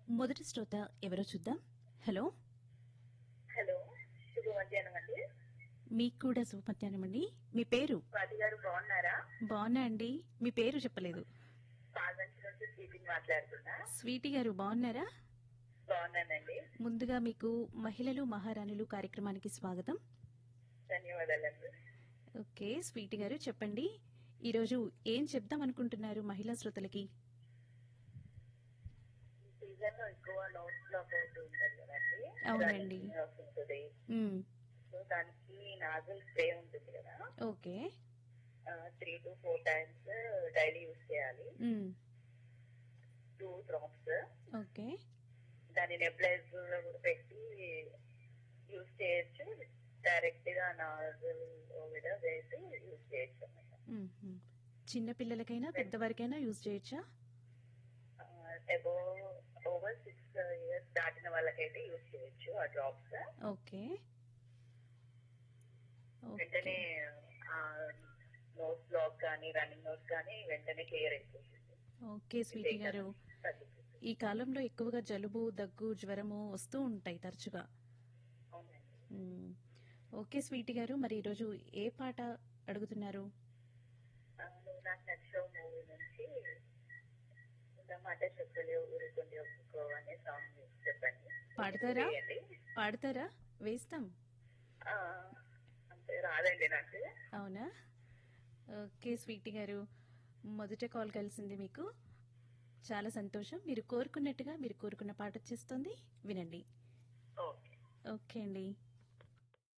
మొదటి శ్రోత ఎవరో చూద్దాం హలో హలో శుభ మధ్యాహ్నం అండి మీకు కూడా శుభ మధ్యాహ్నం అండి మీ పేరు స్వాతి గారు బాగున్నారా బాగున్నా అండి మీ పేరు చెప్పలేదు పాల్వంచి నుంచి స్పీకింగ్ మాట్లాడుతున్నా స్వీటీ గారు బాగున్నారా బాగున్నానండి ముందుగా మీకు మహిళలు మహారాణులు కార్యక్రమానికి స్వాగతం ధన్యవాదాలండి ఓకే స్వీటీ గారు చెప్పండి ఈరోజు ఏం చెప్దాం అనుకుంటున్నారు మహిళా శ్రోతలకి ఈ సీజన్ లో ఎక్కువ నోట్ బ్లాక్ అవుతూ ఉంటుంది కదండి అవునండి. Running వస్తుంటది మ్మ్. సో దానికి నాజల్ స్ప్రే ఉంటుంది కదా okay three two four times daily use చేయాలి మ్మ్. టూ డ్రాప్స్ ఓకే దాన్ని నెబ్లైజర్ లో కూడా పెట్టి యూజ్ చేయొచ్చు డైరెక్ట్ గా నాజల్ మీద వేసి యూజ్ చేయొచ్చు అన్నమాట మ్మ్. చిన్న పిల్లలకైనా పెద్దవారికైనా యూజ్ చేయొచ్చా అబో ఓవర్ సిక్స్ ఇయర్స్ దాటిన వాళ్ళకైతే యూజ్ చేయొచ్చు ఆ డ్రాప్స్ ఓకే వెంటనే నోట్ బ్లాక్ కానీ రన్నింగ్ నోట్ కానీ వెంటనే క్లియర్ అయిపోతుంది ఓకే స్వీటీ గారు తగ్గిపోతుంది. ఈ కాలంలో ఎక్కువగా జలుబు దగ్గు జ్వరము వస్తూ ఉంటాయి తరచుగా అవునండి మ్మ్. ఓకే స్వీటీ గారు మరి ఈరోజు ఏ పాట అడుగుతున్నారు ఆ, నువ్వు నాకు నచ్చో మూవీ నుంచి ఇంకా మాట చెప్పలే ఊరుకుండి ఒప్పుకో అనే సాంగ్ చెప్పండి పాడతారా? వేయండి. పాడతారా వేస్తాం ఆ, అంతే రాదండి నాకు అవునా ఓకే స్వీటీ గారు మొదట కాల్ కలిసింది మీకు చాలా సంతోషం మీరు కోరుకున్నట్టుగా మీరు కోరుకున్న పాట వచ్చేస్తుంది వినండి ఓకే ఓకే అండి